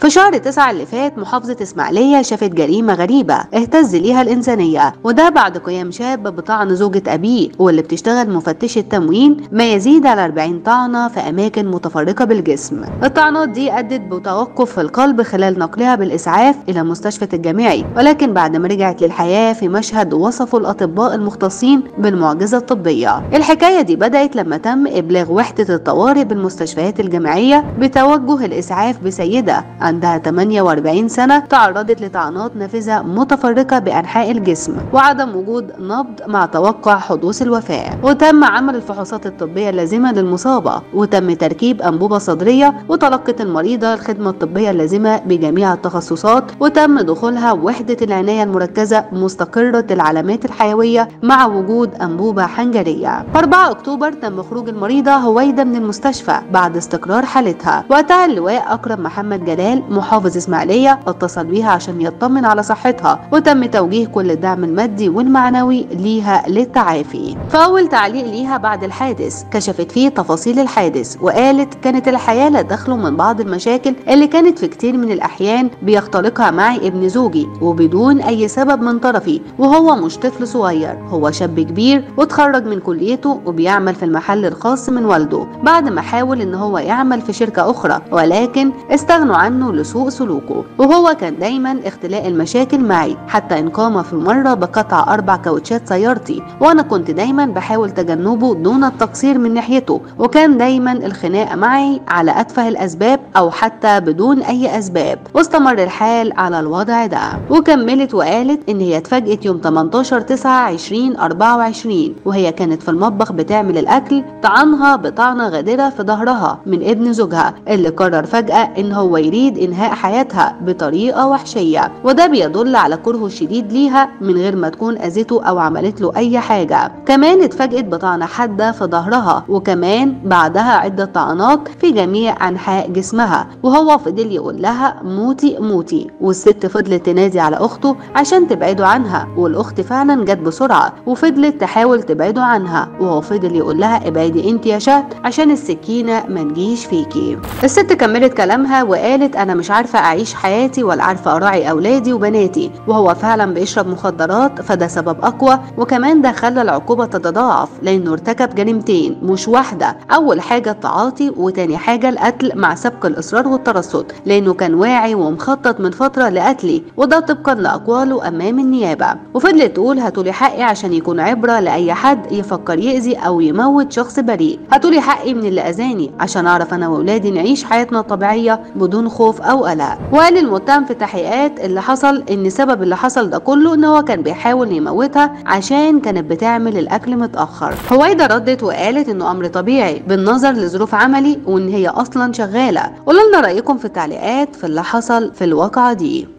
في شهر 9 اللي فات محافظة إسماعيلية شافت جريمة غريبة اهتز ليها الإنسانية وده بعد قيام شاب بطعن زوجة أبيه واللي بتشتغل مفتشة تموين ما يزيد على 40 طعنة في أماكن متفرقة بالجسم الطعنات دي أدت بتوقف في القلب خلال نقلها بالإسعاف إلى مستشفى الجامعي ولكن بعد ما رجعت للحياة في مشهد وصفه الأطباء المختصين بالمعجزة الطبية الحكاية دي بدأت لما تم إبلاغ وحدة الطوارئ بالمستشفيات الجامعية بتوجه الإسعاف بسيدة عندها 48 سنة تعرضت لطعنات نافذة متفرقة بأنحاء الجسم وعدم وجود نبض مع توقع حدوث الوفاة وتم عمل الفحوصات الطبية اللازمة للمصابة وتم تركيب أنبوبة صدرية وتلقت المريضة الخدمة الطبية اللازمة بجميع التخصصات وتم دخولها وحدة العناية المركزة مستقرة العلامات الحيوية مع وجود أنبوبة حنجرية 4 أكتوبر تم خروج المريضة هويدا من المستشفى بعد استقرار حالتها وقتها اللواء أكرم محمد جلال محافظ إسماعيلية اتصل بيها عشان يطمن على صحتها وتم توجيه كل الدعم المادي والمعنوي ليها للتعافي فأول تعليق ليها بعد الحادث كشفت فيه تفاصيل الحادث وقالت كانت الحياة لا تخلو من بعض المشاكل اللي كانت في كتير من الأحيان بيختلقها معي ابن زوجي وبدون أي سبب من طرفي وهو مش طفل صغير هو شاب كبير وتخرج من كليته وبيعمل في المحل الخاص من والده بعد ما حاول ان هو يعمل في شركة اخرى ولكن استغنوا عنه لسوء سلوكه وهو كان دايما اختلاء المشاكل معي حتى ان قام في مرة بقطع اربع كاوتشات سيارتي وانا كنت دايما بحاول تجنبه دون التقصير من ناحيته وكان دايما الخناق معي على اتفه الاسباب او حتى بدون اي اسباب واستمر الحال على الوضع ده وكملت وقالت ان هي اتفاجئت يوم 18 9 20 24 وهي كانت في المطبخ بتعمل الاكل طعنها بطعنه غادره في ظهرها من ابن زوجها اللي قرر فجاه ان هو يريد انهاء حياتها بطريقه وحشيه وده بيدل على كرهه الشديد ليها من غير ما تكون اذته او عملت له اي حاجه كمان اتفاجئت بطعنه حاده في ظهرها وكمان بعدها عده طعنات في جميع انحاء جسمها وهو فضل يقول لها موتي موتي والست فضلت تنادي على اخته عشان تبعده عنها والاخت فعلا جت بسرعه وفضلت تحاول تبعده عنها وهو فضل يقول لها ابعدي انت يا شهد عشان السكينه ما تجيش فيكي الست كملت كلامها وقالت انا مش عارفه اعيش حياتي ولا عارفه اراعي اولادي وبناتي وهو فعلا بيشرب مخدرات فده سبب اقوى وكمان ده خلى العقوبه تتضاعف لانه ارتكب جريمتين مش واحده اول حاجه التعاطي وتاني حاجه القتل مع سبق الاصرار والترصد لانه كان واعي ومخطط من فتره لقتلي وده طبقا لاقواله امام النيابه وفضلت تقول هاتولي حقي عشان يكون عبره لاي حد يفكر يأذي او يموت شخص بريء هاتولي حقي من اللي اذاني عشان اعرف انا واولادي نعيش حياتنا الطبيعيه بدون خوف او قلق وقال المتهم في التحقيقات اللي حصل ان سبب اللي حصل ده كله ان هو كان بيحاول يموتها عشان كانت بتعمل الاكل متاخر هويدا ردت وقالت انه امر طبيعي بالنظر لظروف عملي وان هي اصلا شغاله قولوا لنا رايكم في التعليقات في اللي حصل في الواقعه دي